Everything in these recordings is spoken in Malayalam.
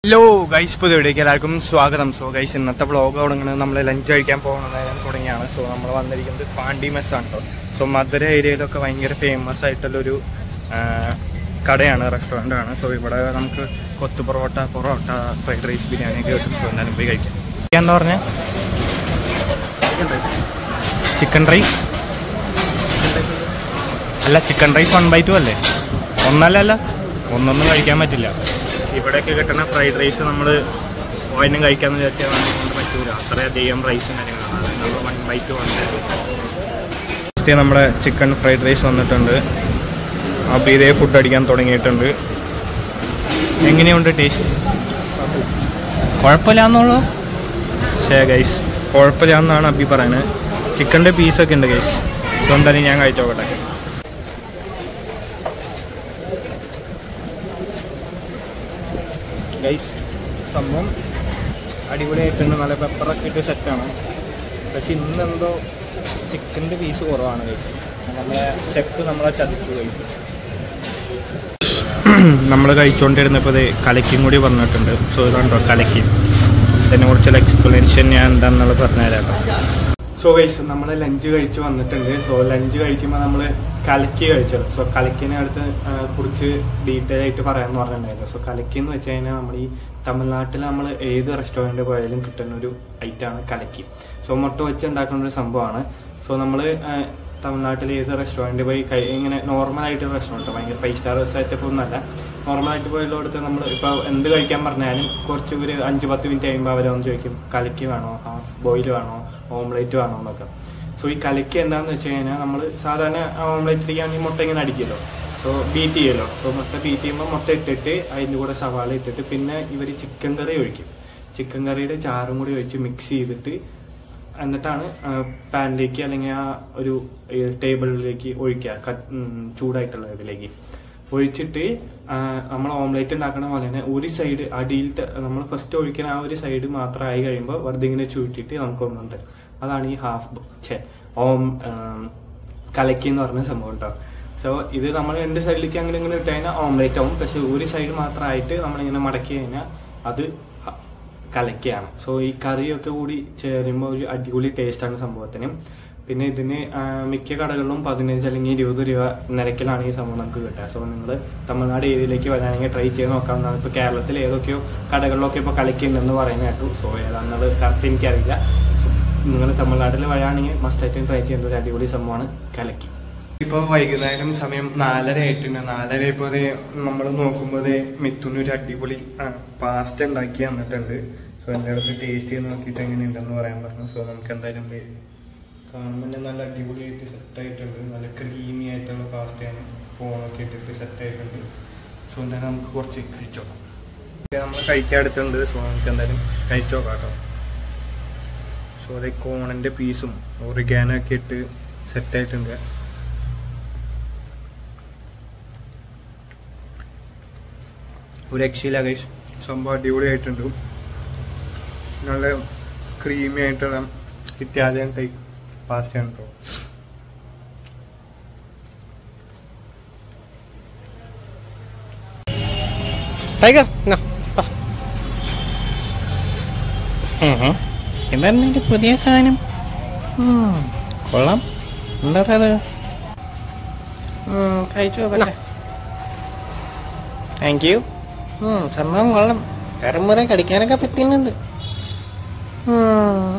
ഹലോ ഗൈസ് ഇപ്പോൾ ഇവിടേക്ക് എല്ലാവർക്കും സ്വാഗതം സോ ഗൈസ് ഇന്നത്തെ വ്ളോഗ് തുടങ്ങുന്നത് നമ്മൾ ലഞ്ച് കഴിക്കാൻ പോകുന്നത് തുടങ്ങിയാണ് സോ നമ്മൾ വന്നിരിക്കുന്നത് പാണ്ടി മെസ്സാണ് കേട്ടോ സോ മധുര ഏരിയയിലൊക്കെ ഭയങ്കര ഫേമസ് ആയിട്ടുള്ളൊരു ആ, കടയാണ് റെസ്റ്റോറൻ്റ് ആണ് സോ ഇവിടെ നമുക്ക് കൊത്തു പൊറോട്ട പൊറോട്ട ഫ്രൈഡ് റൈസ് ബിരിയാണി ഒക്കെ കിട്ടും സോ എന്തായാലും പോയി കഴിക്കാം എന്താ പറഞ്ഞ ചിക്കൻ റൈസ് അല്ല chicken rice one by two അല്ലേ ഒന്നല്ല അല്ല ഒന്നൊന്നും കഴിക്കാൻ പറ്റില്ല ഇവിടെയൊക്കെ കിട്ടുന്ന ഫ്രൈഡ് റൈസ് നമ്മൾ അതിനും കഴിക്കാന്ന് വിചാരിച്ചാൽ കൊണ്ട് പറ്റൂല അത്രയധികം റൈസും കാര്യങ്ങളാണ് നമ്മൾ വൺ ബൈ ടു വന്നിട്ട് നമ്മുടെ ചിക്കൻ ഫ്രൈഡ് റൈസ് വന്നിട്ടുണ്ട് അപ്പോൾ ഇതേ ഫുഡ് അടിക്കാൻ തുടങ്ങിയിട്ടുണ്ട് എങ്ങനെയുണ്ട് ടേസ്റ്റ് കുഴപ്പമില്ലാന്നുള്ളൂ ശേ ഗൈസ് കുഴപ്പമില്ലാന്നാണ് അബി പറയുന്നത് ചിക്കൻ്റെ പീസൊക്കെ ഉണ്ട് ഗൈസ് സോ എന്തായാലും ഞാൻ കഴിച്ചോക്കട്ടെ ഗൈസ് സംഭവം അടിപൊളിയായിട്ടുണ്ട് നല്ല പെപ്പറൊക്കെ ഇട്ട് സെറ്റാണ് പക്ഷെ ഇന്നെന്തോ ചിക്കൻ്റെ പീസ് കുറവാണ് ഗൈസ് നമ്മളെ ഷെഫ് നമ്മളെ ചതിച്ചു ഗൈസ് നമ്മൾ കഴിച്ചുകൊണ്ടിരുന്നപ്പോൾ ഇത് കലക്കും കൂടി പറഞ്ഞിട്ടുണ്ട് സോ ഇതുണ്ടോ കലക്കി ഇതിനെ കുറിച്ചുള്ള എക്സ്പ്ലനേഷൻ ഞാൻ എന്താണെന്നുള്ളത് പറഞ്ഞുതരാം സോ ഗൈസ് നമ്മൾ ലഞ്ച് കഴിച്ച് വന്നിട്ടുണ്ട് സോ ലഞ്ച് കഴിക്കുമ്പോൾ നമ്മൾ കലക്കി കഴിച്ചത് സോ കലക്കിനെ അടുത്ത് ആ, കുറിച്ച് ഡീറ്റെയിൽ ആയിട്ട് പറയാമെന്ന് പറഞ്ഞിട്ടുണ്ടായിരുന്നു സോ കലക്കി എന്ന് വെച്ച് കഴിഞ്ഞാൽ നമ്മൾ ഈ തമിഴ്നാട്ടിൽ നമ്മൾ ഏത് റെസ്റ്റോറൻറ്റ് പോയാലും കിട്ടുന്ന ഒരു ഐറ്റമാണ് കലക്കി സോ മുട്ട വെച്ച് ഉണ്ടാക്കുന്ന ഒരു സംഭവമാണ് സോ നമ്മൾ തമിഴ്നാട്ടിൽ ഏത് റെസ്റ്റോറൻറ്റ് പോയി കഴി- ഇങ്ങനെ നോർമൽ ആയിട്ട് റെസ്റ്റോറൻറ്റ് ഭയങ്കര ഫൈവ് സ്റ്റാർ സെറ്റപ്പ് ഒന്നല്ല നോർമലായിട്ട് പോയുള്ളടത്ത് നമ്മൾ ഇപ്പോൾ എന്ത് കഴിക്കാൻ പറഞ്ഞാലും കുറച്ച് ഒരു അഞ്ച് പത്ത് മിനിറ്റ് കഴിയുമ്പോൾ അവരൊന്ന് ചോദിക്കും കലക്കി വേണോ ഹാഫ് ബോയിൽ വേണോ ഓംലേറ്റ് വേണോ എന്നൊക്കെ സോ ഈ കലക്കി എന്താണെന്ന് വെച്ച് കഴിഞ്ഞാൽ നമ്മൾ സാധാരണ ഓംലേറ്റ് അടിക്കുകയാണെങ്കിൽ മുട്ട ഇങ്ങനെ അടിക്കുമല്ലോ സോ ബീറ്റ് ചെയ്യുമല്ലോ സോ മുട്ട ബീറ്റ് ചെയ്യുമ്പോൾ മുട്ട ഇട്ടിട്ട് അതിൻ്റെ കൂടെ സവാള ഇട്ടിട്ട് പിന്നെ ഇവർ ചിക്കൻ കറി ഒഴിക്കും ചിക്കൻ കറിയുടെ ചാറും കൂടി ഒഴിച്ച് മിക്സ് ചെയ്തിട്ട് എന്നിട്ടാണ് പാനിലേക്ക് അല്ലെങ്കിൽ ആ ഒരു ടേബിളിലേക്ക് ഒഴിക്കുക കട്ട്- ഉം, ചൂടായിട്ടുള്ള ഇതിലേക്ക് ഒഴിച്ചിട്ട് നമ്മൾ ഓംലേറ്റ് ഉണ്ടാക്കണ പോലെ തന്നെ ഒരു സൈഡ് അടിയിലത്തെ നമ്മൾ ഫസ്റ്റ് ഒഴിക്കുന്ന ആ ഒരു സൈഡ് മാത്രമായി കഴിയുമ്പോൾ വെറുതെ ഇങ്ങനെ ചുറ്റിട്ട് നമുക്ക് ഒന്നുണ്ട് അതാണ് ഈ ഹാഫ് ഛേ ഓം ഉം, കലക്കി എന്ന് പറഞ്ഞ സംഭവം കേട്ടോ സോ ഇത് നമ്മൾ രണ്ട് സൈഡിലേക്ക് അങ്ങനെ ഇങ്ങനെ ഇട്ട് കഴിഞ്ഞാൽ ഓംലേറ്റ് ആവും പക്ഷെ ഒരു സൈഡ് മാത്രമായിട്ട് നമ്മളിങ്ങനെ മടക്കി കഴിഞ്ഞാൽ അത് ഹ- കലക്കിയാണ് സോ ഈ കറിയൊക്കെ കൂടി ചേരുമ്പോൾ ഒരു അടിപൊളി ടേസ്റ്റാണ് സംഭവത്തിന് പിന്നെ ഇതിന് ആ, മിക്ക കടകളിലും പതിനഞ്ച് അല്ലെങ്കിൽ ഇരുപത് രൂപ നിരക്കിലാണ് ഈ സംഭവം നമുക്ക് കിട്ടുക സോ നിങ്ങൾ തമിഴ്നാട് ഏരിയയിലേക്ക് വരാണെങ്കിൽ ട്രൈ ചെയ്ത് നോക്കാവുന്നതാണ് ഇപ്പോൾ കേരളത്തിൽ ഏതൊക്കെയോ കടകളിലൊക്കെ ഇപ്പോൾ കളിക്കുന്നുണ്ടെന്ന് പറയുന്ന കേട്ടു സോ ഏതാണെന്നുള്ളത് കറക്റ്റ് എനിക്കറിയില്ല നിങ്ങൾ തമിഴ്നാട്ടിൽ വരാണെങ്കിൽ മസ്റ്റായിട്ടും ട്രൈ ചെയ്യേണ്ട ഒരു അടിപൊളി സംഭവമാണ് കലക്കി ഇപ്പോൾ വൈകുന്നേരം സമയം നാലര ആയിട്ടുണ്ട് നാലര ഇപ്പോൾ നമ്മൾ നോക്കുമ്പോൾ മിഥുന് ഒരു അടിപൊളി പാസ്റ്റ് ഉണ്ടാക്കി തന്നിട്ടുണ്ട് സോ എൻ്റെ അടുത്ത് ടേസ്റ്റ് ചെയ്ത് നോക്കിയിട്ട് എങ്ങനെയുണ്ടെന്ന് പറയാൻ പറഞ്ഞു സോ നമുക്ക് എന്തായാലും വേ- കാണുമ്പോൾ തന്നെ നല്ല അടിപൊളിയായിട്ട് സെറ്റ് ആയിട്ടുണ്ട് നല്ല ക്രീമി ആയിട്ടുള്ള പാസ്റ്റയാണ് ഫോണൊക്കെ ഇട്ടിട്ട് സെറ്റ് ആയിട്ടുണ്ട് സോ എന്തായാലും നമുക്ക് കുറച്ച് കഴിച്ചോക്കാം നമ്മൾ കഴിക്കാൻ എടുത്തിട്ടുണ്ട് സോ നമുക്ക് എന്തായാലും കഴിച്ചോക്കാം കേട്ടോ സോ അതേ കോണിൻ്റെ പീസും ഒറിഗാനൊക്കെ ഇട്ട് സെറ്റ് ആയിട്ടുണ്ട് ഒരു രക്ഷയില്ല ഗൈസ് സംഭവം അടിപൊളിയായിട്ടുണ്ട് നല്ല ക്രീമി ആയിട്ടുള്ള ഇറ്റാലിയൻ ടൈപ്പ് പാസ്റ്റയാണ് കേട്ടോ ടൈഗർ എന്നാ, വാ. ഉം. എന്താണ് നിന്റെ പുതിയ സാധനം ഉം, കൊള്ളാം എന്താടാ അത് ഉം, കഴിച്ചു നോക്കട്ടെ താങ്ക് യു ഉം, സംഭവം കൊള്ളാം കരമുറ കടിക്കാനൊക്കെ പറ്റുന്നുണ്ട് ഉം.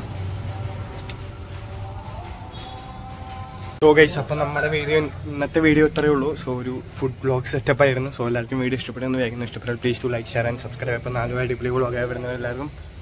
സോ ഗൈസ് അപ്പം നമ്മുടെ വീഡിയോ ഇന്നത്തെ വീഡിയോ ഇത്രയേ ഉള്ളൂ സോ ഒരു ഫുഡ് ബ്ലോഗ് സെറ്റപ്പ് ആയിരുന്നു സോ എല്ലാവർക്കും വീഡിയോ ഇഷ്ടപ്പെടുന്നു വേഗം ഇഷ്ടപ്പെട്ടാൽ please to like share and subscribe അപ്പം നാല് അടിപൊളി വ്ളോഗായി വരുന്നത് എല്ലാവർക്കും